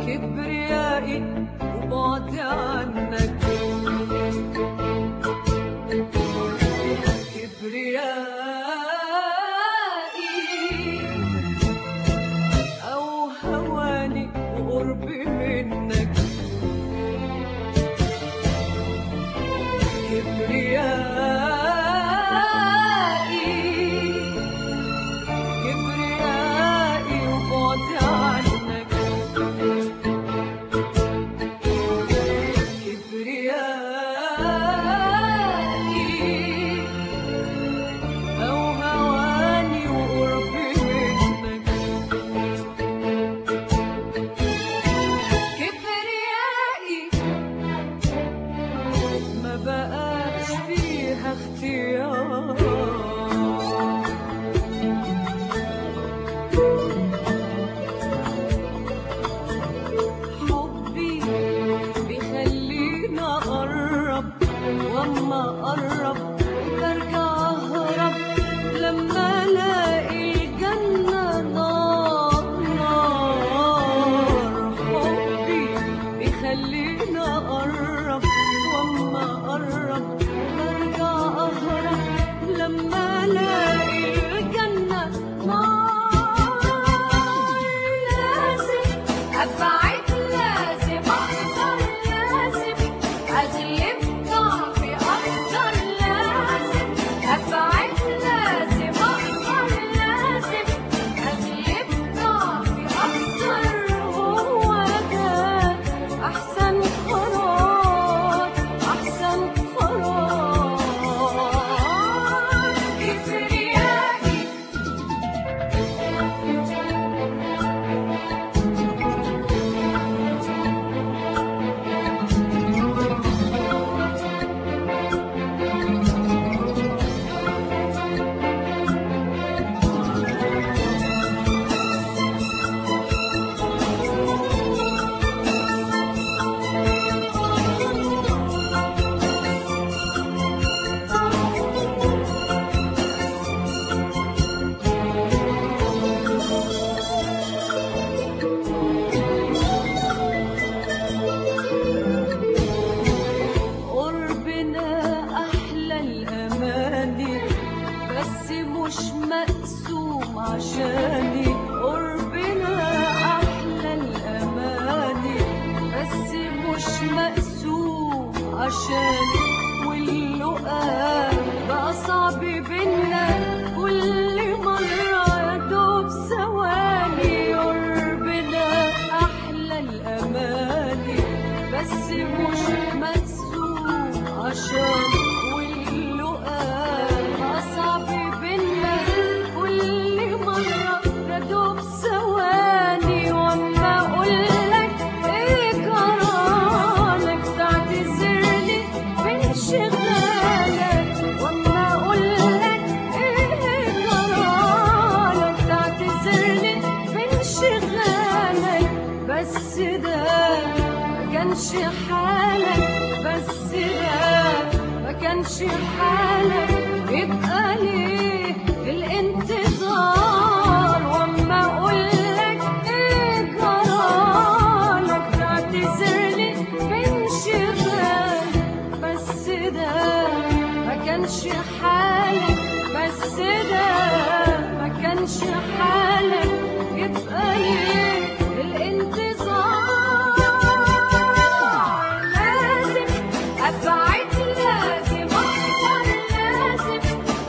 كبريائي وبعدي عنك كبريائي أو هواني وقربي منك كبريائي كبريائي وبعدي عنك كبريائي أو هواني وقربي منك كبريائي ما بقاش فيها اختيار حبي بيخليني اقرب واما اقرب برجع اهرب لما الاقي الجنه نار نار حبي بيخليني اقرب واما اقرب برجع اهرب لما الاقي الجنه نار لازم ابعد لازم اقدر لازم اغلب ضعفي اقدر لازم ابعد لازم اقدر لازم اغلب ضعفي اقدر هو ده احسن قرار احسن قرار كبريائي قربنا أحلى الأماني بس مش مقسوم عشاني قربنا أحلى الأماني بس مش مقسوم عشاني واللقاء بقى صعب بينا كل مرة يا دوب ثواني قربنا أحلى الأماني بس مش مقسوم عشان واللقاء أصعب بينا كل مرة يا دوب ثواني وأما أقولك إيه جرالك تعتذرلي بانشغالك وأما أقولك إيه جرالك تعتذرلي بانشغالك بس ده ما كانش حالك بس ده ما كانش حالك يبقى ليه الانتظار واما اقولك ايه جرالك تعتذرلي بانشغال بس ده ما كانش حالك بس ده ما كانش حالك يبقى ليه الانتظار لازم ابعد لازم اقدر لازم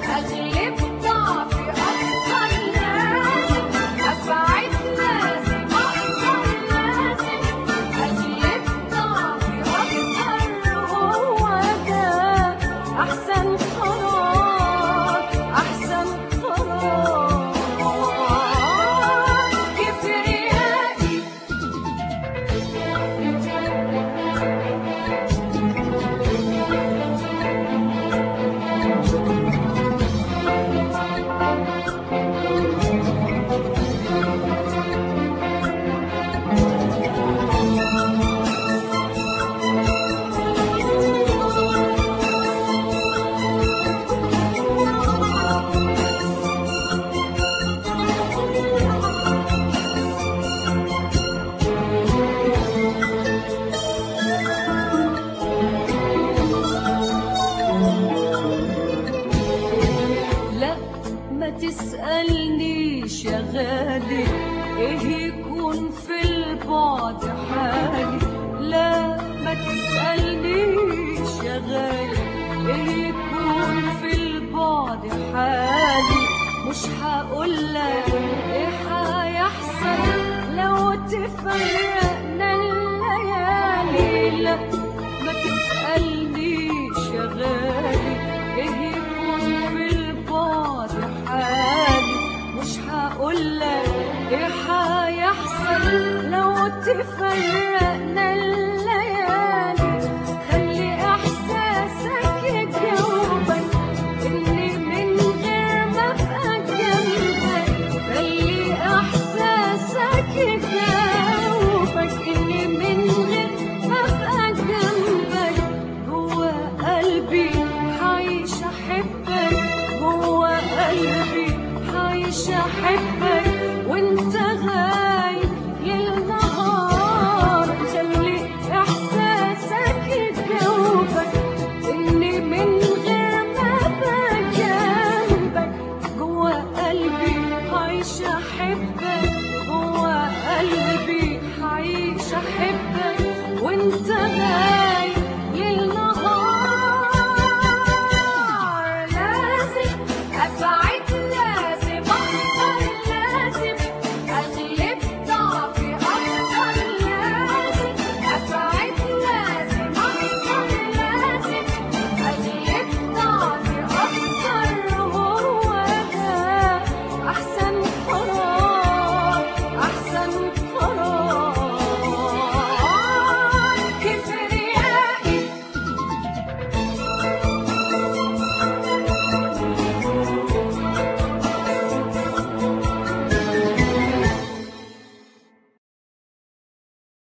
البعد حالي لا ما تسألنيش يا غالي ايه يكون في البعد حالي مش هقولك ايه هيحصل لو تفرقنا الليالي لا ما تسألنيش يا غالي ايه يكون في البعد حالي مش هقولك ايه هيحصل لو تفرقنا الليالي خلي احساسك يجاوبك اني من غير ما ابقى جنبك خلي احساسك يجاوبك اني من غير ما ابقى جنبك جوا قلبي حعيش احبك جوا قلبي حعيش احبك وانت غايب ليل نهار خلي احساسك يجاوبك اني من غير ما ابقى جنبك جوا قلبي حعيش احبك جوا قلبي حعيش احبك وانت غايب